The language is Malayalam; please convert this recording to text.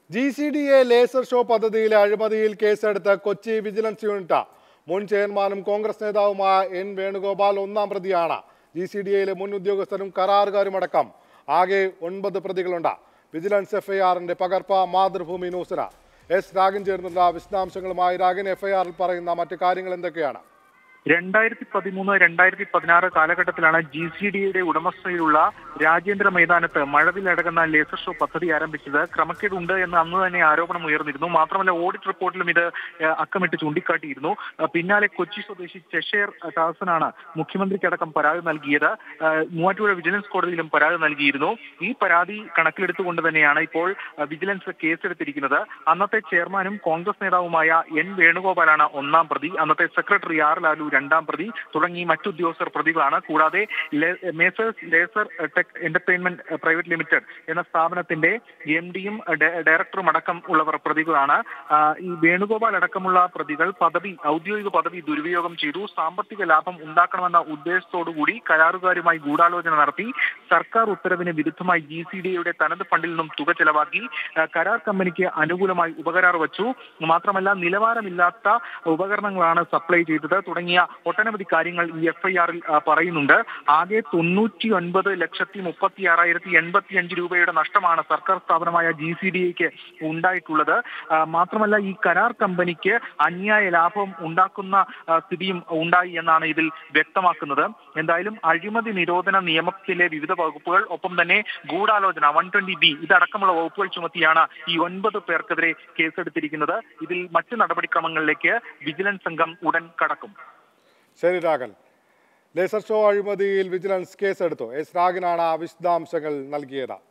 G C D A laser show പദ്ധതിയിലെ അഴിമതിയിൽ കേസെടുത്ത കൊച്ചി വിജിലൻസ് യൂണിറ്റ് മുൻ ചെയർമാനും കോൺഗ്രസ് നേതാവുമായ എൻ വേണുഗോപാൽ ഒന്നാം പ്രതിയാണ് ജി സി ഡി എയിലെ മുൻ ഉദ്യോഗസ്ഥരും കരാറുകാരുമടക്കം ആകെ ഒൻപത് പ്രതികളുണ്ട് വിജിലൻസ് എഫ്ഐആറിന്റെ പകർപ്പ് മാതൃഭൂമി ന്യൂസിന് എസ് രാഗൻ ചേർന്നുള്ള വിശദാംശങ്ങളുമായി രാഗൻ എഫ്ഐആറിൽ പറയുന്ന മറ്റു കാര്യങ്ങൾ എന്തൊക്കെയാണ് രണ്ടായിരത്തി പതിമൂന്ന് രണ്ടായിരത്തി പതിനാറ് കാലഘട്ടത്തിലാണ് ജി സി ഡിയുടെ ഉടമസ്ഥയിലുള്ള രാജേന്ദ്ര മൈതാനത്ത് മഴവിലടങ്ങുന്ന ലേസർ ഷോ പദ്ധതി ആരംഭിച്ചത് ക്രമക്കേടുണ്ട് എന്ന് അന്ന് തന്നെ ആരോപണം ഉയർന്നിരുന്നു മാത്രമല്ല ഓഡിറ്റ് റിപ്പോർട്ടിലും ഇത് ഏഹ്, അക്കമിട്ട് ചൂണ്ടിക്കാട്ടിയിരുന്നു ഏഹ്, പിന്നാലെ കൊച്ചി സ്വദേശി ചെഷേർ ദാസനാണ് മുഖ്യമന്ത്രിക്കടക്കം പരാതി നൽകിയത് ഏഹ്, മൂവാറ്റുപുഴ വിജിലൻസ് കോടതിയിലും പരാതി നൽകിയിരുന്നു ഈ പരാതി കണക്കിലെടുത്തുകൊണ്ട് തന്നെയാണ് ഇപ്പോൾ ഏഹ്, വിജിലൻസ് കേസെടുത്തിരിക്കുന്നത് അന്നത്തെ ചെയർമാനും കോൺഗ്രസ് നേതാവുമായ എൻ വേണുഗോപാലാണ് ഒന്നാം പ്രതി അന്നത്തെ സെക്രട്ടറി ആർ ലാലു രണ്ടാം പ്രതി തുടങ്ങി മറ്റുദ്യോഗസ്ഥർ പ്രതികളാണ് കൂടാതെ ലേ- messrs laser tech entertainment private limited എന്ന സ്ഥാപനത്തിന്റെ എം ഡിയും ഡയറക്ടറും അടക്കം ഉള്ളവർ പ്രതികളാണ് ആ, ഈ വേണുഗോപാൽ അടക്കമുള്ള പ്രതികൾ പദവി ഔദ്യോഗിക പദവി ദുരുപയോഗം ചെയ്തു സാമ്പത്തിക ലാഭം ഉണ്ടാക്കണമെന്ന ഉദ്ദേശത്തോടുകൂടി കരാറുകാരുമായി ഗൂഢാലോചന നടത്തി സർക്കാർ ഉത്തരവിന് വിരുദ്ധമായി ജി സി ഡിയുടെ തനത് ഫണ്ടിൽ നിന്നും തുക ചെലവാക്കി ആ, കരാർ കമ്പനിക്ക് അനുകൂലമായി ഉപകരാർ വച്ചു മാത്രമല്ല നിലവാരമില്ലാത്ത ഉപകരണങ്ങളാണ് സപ്ലൈ ചെയ്തത് തുടങ്ങിയ ഒട്ടനവധി കാര്യങ്ങൾ ഈ എഫ്ഐആറിൽ പറയുന്നുണ്ട് ആകെ തൊണ്ണൂറ്റി ഒൻപത് ലക്ഷത്തി മുപ്പത്തി ആറായിരത്തി എൺപത്തി അഞ്ച് രൂപയുടെ നഷ്ടമാണ് സർക്കാർ സ്ഥാപനമായ ജി സി ഡി എക്ക് ഉണ്ടായിട്ടുള്ളത് ആ, മാത്രമല്ല ഈ കരാർ കമ്പനിക്ക് അന്യായ ലാഭം ഉണ്ടാക്കുന്ന ആ, സ്ഥിതിയും ഉണ്ടായി എന്നാണ് ഇതിൽ വ്യക്തമാക്കുന്നത് എന്തായാലും അഴിമതി നിരോധന നിയമത്തിലെ വിവിധ വകുപ്പുകൾ ഒപ്പം തന്നെ ഗൂഢാലോചന വൺ ട്വന്റി ബി ഇതടക്കമുള്ള വകുപ്പുകൾ ചുമത്തിയാണ് ഈ ഒൻപത് പേർക്കെതിരെ കേസെടുത്തിരിക്കുന്നത് ഇതിൽ മറ്റ് നടപടിക്രമങ്ങളിലേക്ക് വിജിലൻസ് സംഘം ഉടൻ കടക്കും ശരി രാഗൻ ലേസർ ഷോ അഴിമതിയിൽ വിജിലൻസ് കേസെടുത്തു എസ് രാഗനാണ് ആ വിശദാംശങ്ങൾ നൽകിയത്